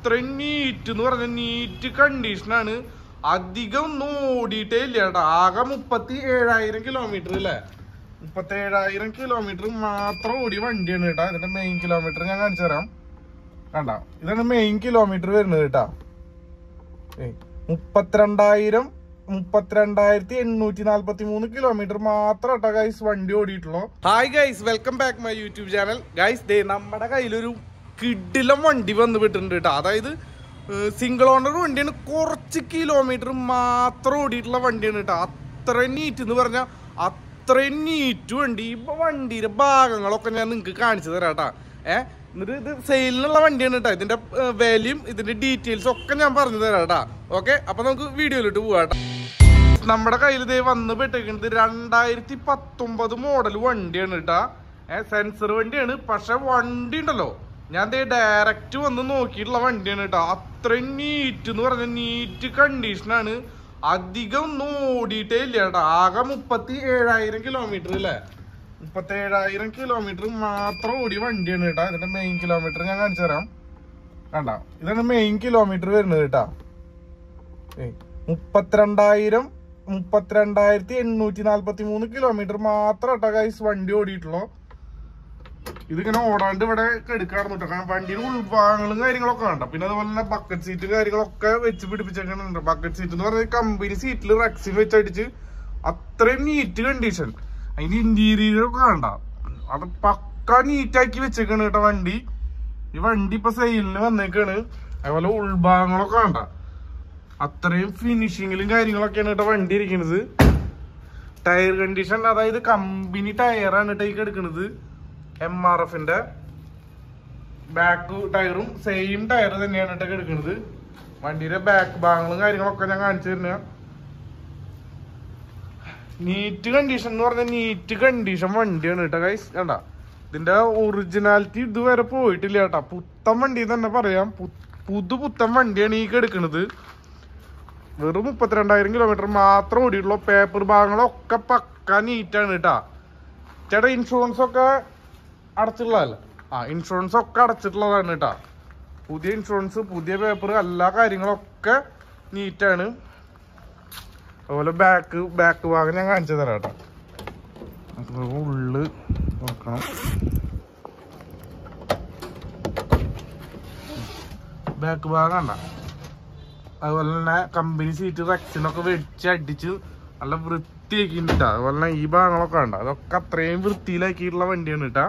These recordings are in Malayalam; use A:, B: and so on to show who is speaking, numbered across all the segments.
A: അത്രയും നീറ്റ് എന്ന് പറഞ്ഞ നീറ്റ് കണ്ടീഷനാണ് അധികം ഒന്നും ഓടിയിട്ടേ ഇല്ല കേട്ടോ ആകെ മുപ്പത്തി ഏഴായിരം കിലോമീറ്റർ അല്ലേ മുപ്പത്തി ഏഴായിരം കിലോമീറ്റർ മാത്രം ഓടിയ വണ്ടിയാണ് കേട്ടോ ഇതിന്റെ മെയിൻ കിലോമീറ്റർ ഞാൻ കാണിച്ചു തരാം കണ്ട ഇതാണ് മെയിൻ കിലോമീറ്റർ വരുന്നത് കേട്ടാ ഏയ് മുപ്പത്തിരണ്ടായിരം മുപ്പത്തിരണ്ടായിരത്തി എണ്ണൂറ്റി നാല്പത്തി മൂന്ന് കിലോമീറ്റർ മാത്രം കേട്ടോ ഗൈസ് വണ്ടി ഓടിയിട്ടുള്ളൂ hi guys welcome back my YouTube channel guys ദേ നമ്മുടെ കയ്യിലൊരു കിഡിലം വണ്ടി വന്ന് വിട്ടിട്ടുണ്ട് കേട്ടോ അതായത് സിംഗിൾ ഓണർ വണ്ടിയാണ് കുറച്ച് കിലോമീറ്റർ മാത്രം ഓടിയിട്ടുള്ള വണ്ടിയാണ് കേട്ടോ അത്രയും നീറ്റ് എന്ന് പറഞ്ഞാൽ അത്രയും നീറ്റ് വണ്ടി ഇപ്പൊ വണ്ടിയുടെ ഭാഗങ്ങളൊക്കെ ഞാൻ നിങ്ങൾക്ക് കാണിച്ചു തരാം കേട്ടാ ഏഹ് എന്നിട്ട് ഇത് സെയിലിനുള്ള വണ്ടിയാണ് കേട്ടോ ഇതിന്റെ വാല്യൂം ഇതിന്റെ ഡീറ്റെയിൽസ് ഒക്കെ ഞാൻ പറഞ്ഞു തരാം കേട്ടാ ഓക്കെ അപ്പൊ നമുക്ക് വീഡിയോയിലോട്ട് പോവാം കേട്ടോ നമ്മുടെ കയ്യിൽ ഇതേ വന്ന് പെട്ടേക്കുന്നത് രണ്ടായിരത്തി പത്തൊമ്പത് മോഡൽ വണ്ടിയാണ് കേട്ടാ ഏഹ് സെൻസർ വണ്ടിയാണ് പക്ഷെ വണ്ടി ഉണ്ടല്ലോ ഞാൻ ദേ ഡയറക്റ്റ് വന്ന് നോക്കിയിട്ടുള്ള വണ്ടിയാണ് കേട്ടോ അത്രയും നീറ്റ് എന്ന് പറഞ്ഞ നീറ്റ് കണ്ടീഷനാണ് അധികം ഒന്നും ഓടിയിട്ടേ ഇല്ല കേട്ടോ ആകെ മുപ്പത്തി ഏഴായിരം കിലോമീറ്റർ അല്ലേ മുപ്പത്തി ഏഴായിരം കിലോമീറ്റർ മാത്രം ഓടിയ വണ്ടിയാണ് കേട്ടോ ഇതിന്റെ മെയിൻ കിലോമീറ്റർ ഞാൻ കാണിച്ചു തരാം കണ്ട ഇതാണ് മെയിൻ കിലോമീറ്റർ വരുന്നത് കേട്ടാ ഏയ് മുപ്പത്തിരണ്ടായിരം മുപ്പത്തിരണ്ടായിരത്തി എണ്ണൂറ്റി നാല്പത്തി മൂന്ന് കിലോമീറ്റർ മാത്രം കേട്ടോ ഗൈസ് വണ്ടി ഓടിയിട്ടുള്ളൂ ഇതിങ്ങനെ ഓടാണ്ട് ഇവിടെ കെടുക്കാറുണ്ട് കേട്ടോ കാരണം വണ്ടിയുടെ ഉൾഭാഗങ്ങളും കാര്യങ്ങളൊക്കെ വേണ്ട പിന്നെ അതുപോലെ തന്നെ ബക്കറ്റ് സീറ്റ് കാര്യങ്ങളൊക്കെ വെച്ച് പിടിപ്പിച്ചേക്കുന്നുണ്ട് ബക്കറ്റ് സീറ്റ് എന്ന് പറഞ്ഞാൽ കമ്പനി സീറ്റിൽ റെക്സിൻ വെച്ചടിച്ച് അത്രയും നീറ്റ് കണ്ടീഷൻ അതിന്റെ ഇന്റീരിയർ ഒക്കെ വേണ്ട അത് പക്ക നീറ്റാക്കി വെച്ചേക്കാണ് കേട്ടോ വണ്ടി ഈ വണ്ടി ഇപ്പൊ സെയിലിന് വന്നേക്കാണ് അതുപോലെ ഉൾഭാഗങ്ങളൊക്കെ വേണ്ട അത്രയും ഫിനിഷിങ്ങിലും കാര്യങ്ങളൊക്കെയാണ് കേട്ടോ വണ്ടി ഇരിക്കുന്നത് ടയർ കണ്ടീഷൻ അതായത് കമ്പനി ടയറാണ് കേട്ടോ ഈ എടുക്കുന്നത് എം ആർ എഫിന്റെ ബാക്ക് ടയറും സെയിം ടയർ തന്നെയാണ് കേട്ടോ എടുക്കുന്നത് വണ്ടിയുടെ ബാക്ക് ഭാഗങ്ങളും കാര്യങ്ങളൊക്കെ ഞാൻ കാണിച്ചു തരുന്ന നീറ്റ് കണ്ടീഷൻ എന്ന് പറഞ്ഞാൽ നീറ്റ് കണ്ടീഷൻ വണ്ടിയാണ് കേട്ടോ ഗൈസ് കണ്ട ഇതിന്റെ ഒറിജിനാലിറ്റി ഇതുവരെ പോയിട്ടില്ല കേട്ടാ പുത്തൻ വണ്ടി തന്നെ പറയാം പു- പുതു പുത്തൻ വണ്ടിയാണ് ഈ എടുക്കുന്നത് വെറും മുപ്പത്തിരണ്ടായിരം കിലോമീറ്റർ മാത്രം ഓടിയിട്ടുള്ളൂ പേപ്പർ ഭാഗങ്ങളൊക്കെ പക്ക നീറ്റാണ് കേട്ടാ ചേട്ടാ ഇൻഷുറൻസ് ഒക്കെ അടച്ചിട്ടുള്ളതല്ല ആ ഇൻഷുറൻസ് ഒക്കെ അടച്ചിട്ടുള്ളതാണ് കേട്ടാ പുതിയ ഇൻഷുറൻസ് പുതിയ പേപ്പർ എല്ലാ കാര്യങ്ങളൊക്കെ നീറ്റാണ് അതുപോലെ ബാക്ക് ബാക്ക് ഭാഗം ഞാൻ കാണിച്ചു തരാം കേട്ടോ അപ്പൊ ഉള്ള് നോക്കണം ബാക്ക് ഭാഗം കണ്ട അതുപോലെ തന്നെ കമ്പനി സീറ്റ് റെക്സിനൊക്കെ വെച്ച് അടിച്ച് നല്ല വൃത്തിയാക്കിയിട്ടാ അതുപോലെ തന്നെ ഈ ഭാഗങ്ങളൊക്കെ ഉണ്ട് അതൊക്കെ അത്രയും വൃത്തിയിലാക്കിയിട്ടുള്ള വണ്ടിയാണ് കേട്ടാ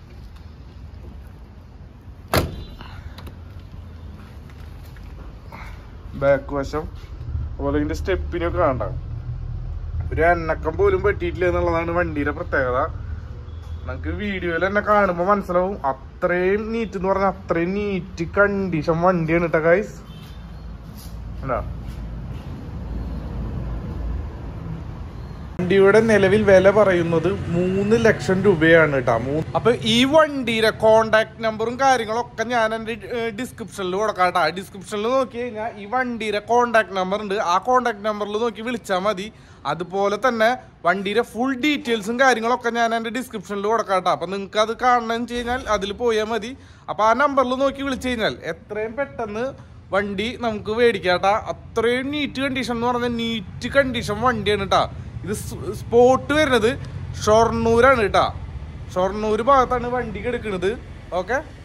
A: ബാക്ക് വശം അതുപോലെ ഇതിന്റെ സ്റ്റെപ്പിനൊക്കെ കണ്ട ഒരു എണ്ണക്കം പോലും പറ്റിയിട്ടില്ല എന്നുള്ളതാണ് വണ്ടിയുടെ പ്രത്യേകത നമുക്ക് വീഡിയോയിൽ തന്നെ കാണുമ്പോൾ മനസ്സിലാവും അത്രയും നീറ്റ് എന്ന് പറഞ്ഞാൽ അത്രയും നീറ്റ് കണ്ടീഷൻ വണ്ടിയാണ് കേട്ടോ ഗൈസ് എന്താ വണ്ടിയുടെ നിലവിൽ വില പറയുന്നത് മൂന്ന് ലക്ഷം രൂപയാണ് കേട്ടോ മൂന്ന് അപ്പൊ ഈ വണ്ടിയുടെ കോണ്ടാക്ട് നമ്പറും കാര്യങ്ങളൊക്കെ ഞാൻ എന്റെ ഡിസ്ക്രിപ്ഷനിൽ കൊടുക്കാം കേട്ടോ ഡിസ്ക്രിപ്ഷനിൽ നോക്കി കഴിഞ്ഞാൽ ഈ വണ്ടിയുടെ കോണ്ടാക്ട് നമ്പർ ഉണ്ട് ആ കോണ്ടാക്ട് നമ്പറിൽ നോക്കി വിളിച്ചാൽ മതി അതുപോലെ തന്നെ വണ്ടിയുടെ ഫുൾ ഡീറ്റെയിൽസും കാര്യങ്ങളൊക്കെ ഞാൻ എൻ്റെ ഡിസ്ക്രിപ്ഷനിൽ കൊടുക്കാം കേട്ടോ അപ്പം നിങ്ങൾക്ക് അത് കാണണമെന്ന് വെച്ച് കഴിഞ്ഞാൽ അതിൽ പോയാൽ മതി അപ്പോൾ ആ നമ്പറിൽ നോക്കി വിളിച്ചു കഴിഞ്ഞാൽ എത്രയും പെട്ടെന്ന് വണ്ടി നമുക്ക് മേടിക്കാം കേട്ടാ അത്രയും നീറ്റ് കണ്ടീഷൻ എന്ന് പറഞ്ഞാൽ നീറ്റ് കണ്ടീഷൻ വണ്ടിയാണ് കേട്ടാ ഇത് സ്പോട്ട് വരുന്നത് ഷൊർണൂരാണ് കേട്ടാ ഷൊർണൂർ ഭാഗത്താണ് വണ്ടി എടുക്കുന്നത് ഓക്കെ